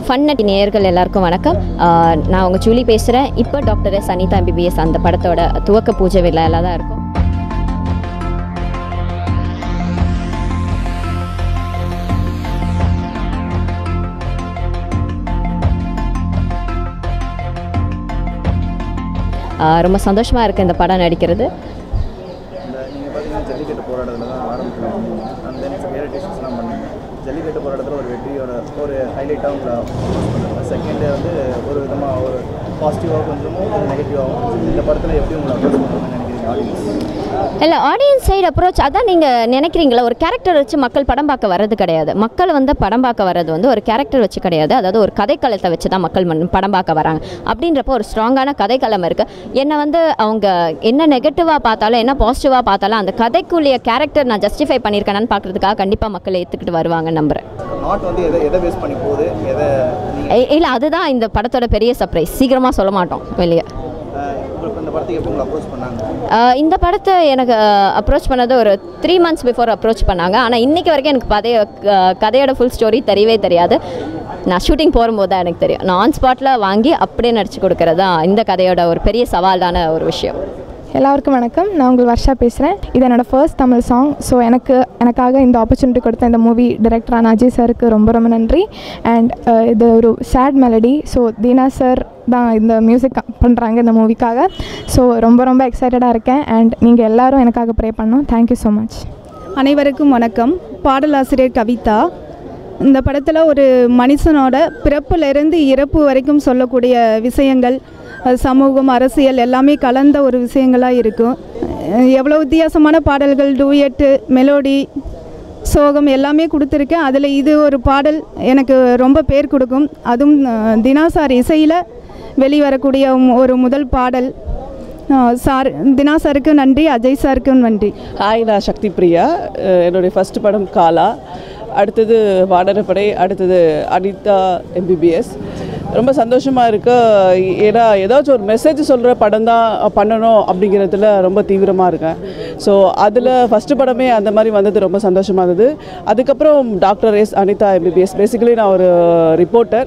ஃபன்னட் நேயர்கள் எல்லாருக்கும் வணக்கம் ஆஹ் நான் உங்கள் ஜூலி பேசுகிறேன் இப்போ டாக்டர் எஸ் அனிதா எம்பிபிஎஸ் அந்த படத்தோட துவக்க பூஜை விழாவில் தான் இருக்கும் ஆஹ் ரொம்ப சந்தோஷமாக இருக்குது இந்த படம் நடிக்கிறது இந்த நீங்கள் பார்த்தீங்கன்னா ஜல்லிக்கட்டு போராட்டத்தில் தான் ஆரம்பிக்கலாம் அந்த தென் ரியாலிட்டிஷன்ஸ்லாம் பண்ணீங்க ஜல்லிக்கட்டு போராட்டத்தில் ஒரு வெற்றியோட ஒரு ஹைலைட்டாக உங்களை பண்ணுறாங்க செகண்ட் வந்து ஒரு விதமாக ஒரு பாசிட்டிவாக கொஞ்சமும் நெகட்டிவாகவும் இந்த படத்தில் எப்படி உங்களை அப்ரோச் பண்ணுறாங்கன்னு நினைக்கிறீங்க ஆடியன்ஸ் இல்லை ஆடியன்ஸ் சைடு அப்ரோச் அதான் நீங்கள் நினைக்கிறீங்களா ஒரு கேரக்டர் வச்சு மக்கள் படம் பார்க்க வர்றது கிடையாது மக்கள் வந்து படம் பார்க்க வர்றது வந்து ஒரு கேரக்டர் வச்சு கிடையாது அதாவது ஒரு கதைக்களத்தை வச்சு தான் மக்கள் மன் படம் பார்க்க வராங்க அப்படின்றப்போ ஒரு ஸ்ட்ராங்கான கதைக்களம் இருக்குது என்னை வந்து அவங்க என்ன நெகட்டிவாக பார்த்தாலும் என்ன பாசிட்டிவாக பார்த்தாலும் அந்த கதைக்குரிய கேரக்டர் நான் ஜஸ்டிஃபை பண்ணியிருக்கேனான்னு பார்க்குறதுக்காக கண்டிப்பாக மக்கள் ஏற்றுக்கிட்டு வருவாங்க நம்புகிறேன் நாட் வந்து எதை எதை பேஸ் பண்ணி போகுது எதை நீங்கள் இல்லை அதுதான் இந்த படத்தோட பெரிய சர்ப்ரைஸ் சீக்கிரமாக சொல்ல மாட்டோம் வெளியே உங்களுக்கு இந்த படத்துக்கு எப்படி உங்களை அப்ரோச் பண்ணாங்க ஆஹ் இந்த படத்தை எனக்கு அப்ரோச் பண்ணது ஒரு த்ரீ மந்த்ஸ் பிஃபோர் அப்ரோச் பண்ணாங்க ஆனால் இன்னைக்கு வரைக்கும் எனக்கு கதைய க- கதையோட ஃபுல் ஸ்டோரி தெரியவே தெரியாது நான் ஷூட்டிங் போகும்போது தான் எனக்கு தெரியும் நான் ஆன் ஸ்பாட்டில் வாங்கி அப்படியே நடிச்சு கொடுக்கறது தான் இந்த கதையோட ஒரு பெரிய சவாலான ஒரு விஷயம் எல்லாருக்கும் வணக்கம் நான் உங்கள் வர்ஷா பேசுகிறேன் இது என்னோடய ஃபர்ஸ்ட் தமிழ் சாங் ஸோ எனக்கு எனக்காக இந்த ஆப்பர்ச்சுனிட்டி கொடுத்த இந்த மூவி டிரெக்டரான அஜய் சாருக்கு ரொம்ப ரொம்ப நன்றி அண்ட் இது ஒரு sad melody so Dhina sir தான் இந்த மியூசிக் பண்ணுறாங்க இந்த மூவிக்காக ஸோ ரொம்ப ரொம்ப எக்ஸைட்டடாக இருக்கேன் அண்ட் நீங்கள் எல்லாரும் எனக்காக ப்ரே பண்ணோம் தேங்க்யூ ஸோ மச் அனைவருக்கும் வணக்கம் பாடலாசிரியர் கவிதா இந்த படத்தில் ஒரு மனுஷனோட பிறப்பிலிருந்து இறப்பு வரைக்கும் சொல்லக்கூடிய விஷயங்கள் அது சமூகம் அரசியல் எல்லாமே கலந்த ஒரு விஷயங்களாக இருக்கும் அஹ் எவ்வளோ வித்தியாசமான பாடல்கள் டூயட்டு மெலோடி சோகம் எல்லாமே கொடுத்துருக்கேன் அதில் இது ஒரு பாடல் எனக்கு ரொம்ப பேர் கொடுக்கும் அதுவும் அஹ், தினாசார் இசையில் வெளிவரக்கூடிய ஒரு முதல் பாடல் அஹ், சார் தினா சாருக்கு நன்றி அஜய் சாருக்கும் நன்றி ஹாய் நான் சக்தி பிரியா அஹ் என்னுடைய ஃபஸ்ட் படம் காலா அடுத்தது வாடரப்படை அடுத்தது அனிதா எம்பிபிஎஸ் ரொம்ப சந்தோஷமாக இருக்கு ஏன்னா ஏதாச்சும் ஒரு மெசேஜ் சொல்கிற படம் தான் பண்ணணும் அப்படிங்கிறதுல ரொம்ப தீவிரமாக இருக்கேன் ஸோ அதில் ஃபஸ்ட்டு படமே அந்த மாதிரி வந்தது ரொம்ப சந்தோஷமாக இருந்தது அதுக்கப்புறம் doctor S Anitha MBBS basically நான் ஒரு ரிப்போர்ட்டர்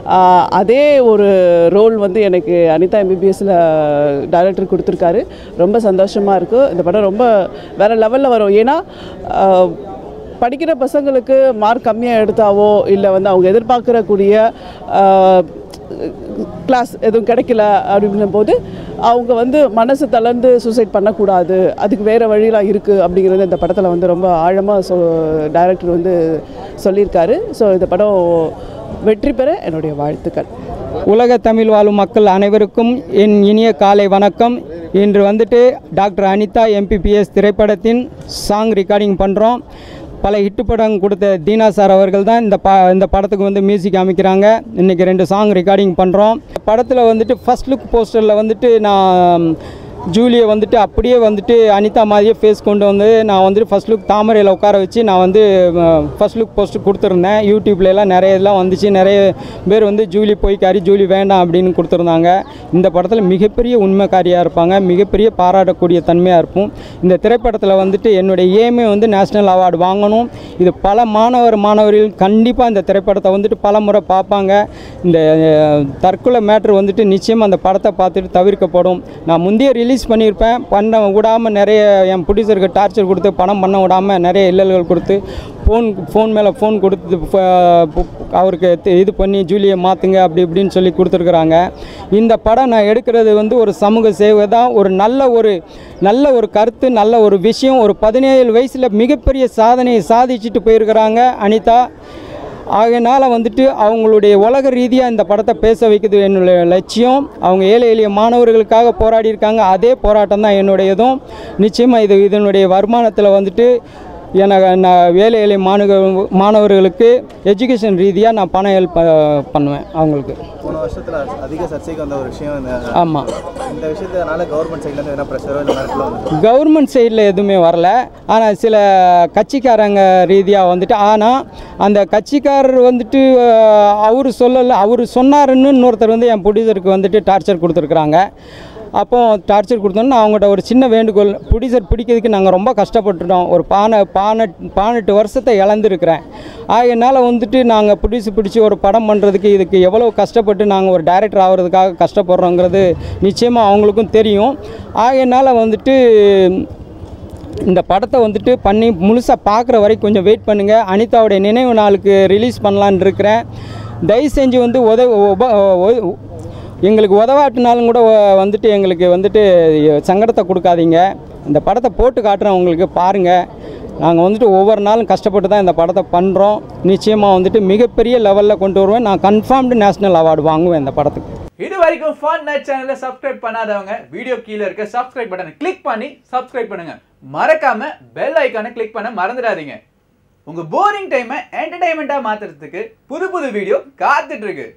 அதே ஒரு ரோல் வந்து எனக்கு அனிதா எம்பிபிஎஸ்ல டைரக்டர் கொடுத்துருக்காரு ரொம்ப சந்தோஷமாக இருக்குது இந்த படம் ரொம்ப வேறு லெவலில் வரும் ஏன்னா ஆஹ், படிக்கிற பசங்களுக்கு மார்க் கம்மியாக எடுத்தாவோ இல்லை வந்து அவங்க எதிர்பார்க்கறக்கூடிய கிளாஸ் எதுவும் கிடைக்கல அப்படின்னும் போது அவங்க வந்து மனசு தளர்ந்து சூசைட் பண்ணக்கூடாது அதுக்கு வேறு வழியெலாம் இருக்குது அப்படிங்கிறது இந்த படத்தில் வந்து ரொம்ப ஆழமாக சொ டைரக்டர் வந்து சொல்லியிருக்காரு ஸோ இந்த படம் வெற்றி பெற என்னுடைய வாழ்த்துக்கள் உலக தமிழ் வாழும் மக்கள் அனைவருக்கும் என் இனிய காலை வணக்கம் இன்று வந்துட்டு டாக்டர் அனிதா எம்பிபிஎஸ் திரைப்படத்தின் சாங் ரெக்கார்டிங் பண்ணுறோம் பல ஹிட் படம் கொடுத்த தீனா சார் அவர்கள் தான் இந்த ப இந்த படத்துக்கு வந்து மியூசிக் அமைக்கிறாங்க இன்றைக்கி ரெண்டு சாங் ரெக்கார்டிங் பண்ணுறோம் படத்தில் வந்துட்டு ஃபஸ்ட் லுக் போஸ்டரில் வந்துட்டு நான் ஜூலியை வந்துட்டு அப்படியே வந்துட்டு அனிதா மாதிரியே ஃபேஸ் கொண்டு வந்து நான் வந்துட்டு ஃபஸ்ட் லுக் தாமரையில் உட்கார வச்சு நான் வந்து ஃபஸ்ட் லுக் போஸ்ட் கொடுத்துருந்தேன் யூடியூப்ல எல்லாம் நிறைய இதெல்லாம் வந்துச்சு நிறைய பேர் வந்து ஜூலி போய்க்காரி ஜூலி வேண்டாம் அப்படின்னு கொடுத்துருந்தாங்க இந்த படத்தில் மிகப்பெரிய உண்மைக்காரியாக இருப்பாங்க மிகப்பெரிய பாராட்டக்கூடிய தன்மையாக இருக்கும் இந்த திரைப்படத்தில் வந்துட்டு என்னுடைய ஏமே வந்து நேஷ்னல் அவார்டு வாங்கணும் இது பல மாணவர் மாணவர்கள் கண்டிப்பாக இந்த திரைப்படத்தை வந்துட்டு பல முறை பார்ப்பாங்க இந்த அஹ், தற்கொலை மேட்ரு வந்துட்டு நிச்சயம் அந்த படத்தை பார்த்துட்டு தவிர்க்கப்படும் நான் முந்தைய ரிலீஸ் பண்ணியிருப்பேன் பண்ண விடாமல் நிறைய என் ப்ரொடியூசருக்கு டார்ச்சர் கொடுத்து பணம் பண்ண விடாமல் நிறைய இல்லல்கள் கொடுத்து ஃபோன் ஃபோன் மேலே ஃபோன் கொடுத்து ஃப- பு- அவருக்கு தி- இது பண்ணி ஜூலியை மாற்றுங்க அப்படி இப்படின்னு சொல்லி கொடுத்துருக்குறாங்க இந்த படம் நான் எடுக்கிறது வந்து ஒரு சமூக சேவை தான் ஒரு நல்ல ஒரு நல்ல ஒரு கருத்து நல்ல ஒரு விஷயம் ஒரு பதினேழு வயசில் மிகப்பெரிய சாதனையை சாதிச்சுட்டு போயிருக்கிறாங்க அனிதா ஆகையினால் வந்துட்டு அவங்களுடைய உலக ரீதியாக இந்த படத்தை பேச வைக்கிறது என்னுடைய லட்சியம் அவங்க ஏழை எளிய மாணவர்களுக்காக போராடி இருக்காங்க அதே போராட்டம் தான் என்னுடையதும் நிச்சயமாக இது இதனுடைய வருமானத்தில் வந்துட்டு எனக்கு நான் ஏழை எளிய மாணவ மாணவர்களுக்கு எஜுகேஷன் ரீதியாக நான் பணம் ஹெல்ப் பண்ணுவேன் அவங்களுக்கு போன வருஷத்தில் அதிக சர்ச்சைக்கு வந்த ஒரு விஷயம் இந்த ஆமாம் இந்த விஷயத்தினால கவர்மெண்ட் சைட்லேருந்து எதனா ப்ரெஷரோ இல்லை மிரட்டலோ வந்து கவர்மெண்ட் சைடில் எதுவுமே வரல ஆனால் சில கட்சிக்காரங்க ரீதியாக வந்துட்டு ஆனால் அந்த கட்சிக்காரர் வந்துட்டு அவர் சொல்லலை அவர் சொன்னாருன்னு இன்னொருத்தர் வந்து என் ப்ரொடியூசருக்கு வந்துட்டு டார்ச்சர் கொடுத்துருக்குறாங்க அப்போ டார்ச்சர் கொடுத்தோன்னு நான் அவங்கள்ட்ட ஒரு சின்ன வேண்டுகோள் ப்ரொடியூசர் பிடிக்கிறதுக்கு நாங்கள் ரொம்ப கஷ்டப்பட்டுட்டோம் ஒரு பானை பானை பதினெட்டு வருஷத்தை இழந்திருக்கிறேன் ஆகையினால வந்துட்டு நாங்கள் ப்ரொடியூசர் பிடிச்சி ஒரு படம் பண்ணுறதுக்கு இதுக்கு எவ்வளோ கஷ்டப்பட்டு நாங்கள் ஒரு டைரக்டர் ஆகிறதுக்காக கஷ்டப்படுறோங்கிறது நிச்சயமாக அவங்களுக்கும் தெரியும் ஆகையினால வந்துட்டு இந்த படத்தை வந்துட்டு பண்ணி முழுசாக பார்க்குற வரைக்கும் கொஞ்சம் வெயிட் பண்ணுங்கள் அனிதாவுடைய நினைவு நாளுக்கு ரிலீஸ் பண்ணலான்னு இருக்கிறேன் தயவு செஞ்சு வந்து உதவ உப ஒ- எங்களுக்கு உதவாட்டினாலும் கூட வ- வந்துட்டு எங்களுக்கு வந்துட்டு சங்கடத்தை கொடுக்காதீங்க இந்த படத்தை போட்டு காட்டுறேன் உங்களுக்கு பாருங்கள் நாங்கள் வந்துட்டு ஒவ்வொரு நாளும் கஷ்டப்பட்டு தான் இந்த படத்தை பண்ணுறோம் நிச்சயமாக வந்துட்டு மிகப்பெரிய லெவலில் கொண்டு வருவேன் நான் கன்ஃபார்ம்டு நேஷ்னல் அவார்டு வாங்குவேன் இந்த படத்துக்கு இது வரைக்கும் ஃபன் நைட் சேனலை சப்ஸ்கிரைப் பண்ணாதவங்க வீடியோ கீழே இருக்க சப்ஸ்கிரைப் பட்டனை கிளிக் பண்ணி சப்ஸ்கிரைப் பண்ணுங்க மறக்காம பெல் ஐக்கானை கிளிக் பண்ண மறந்துடாதீங்க உங்க போரிங் டைமை என்டர்டைன்மெண்ட்டாக மாத்துறதுக்கு புது புது வீடியோ காத்துட்டு இருக்கு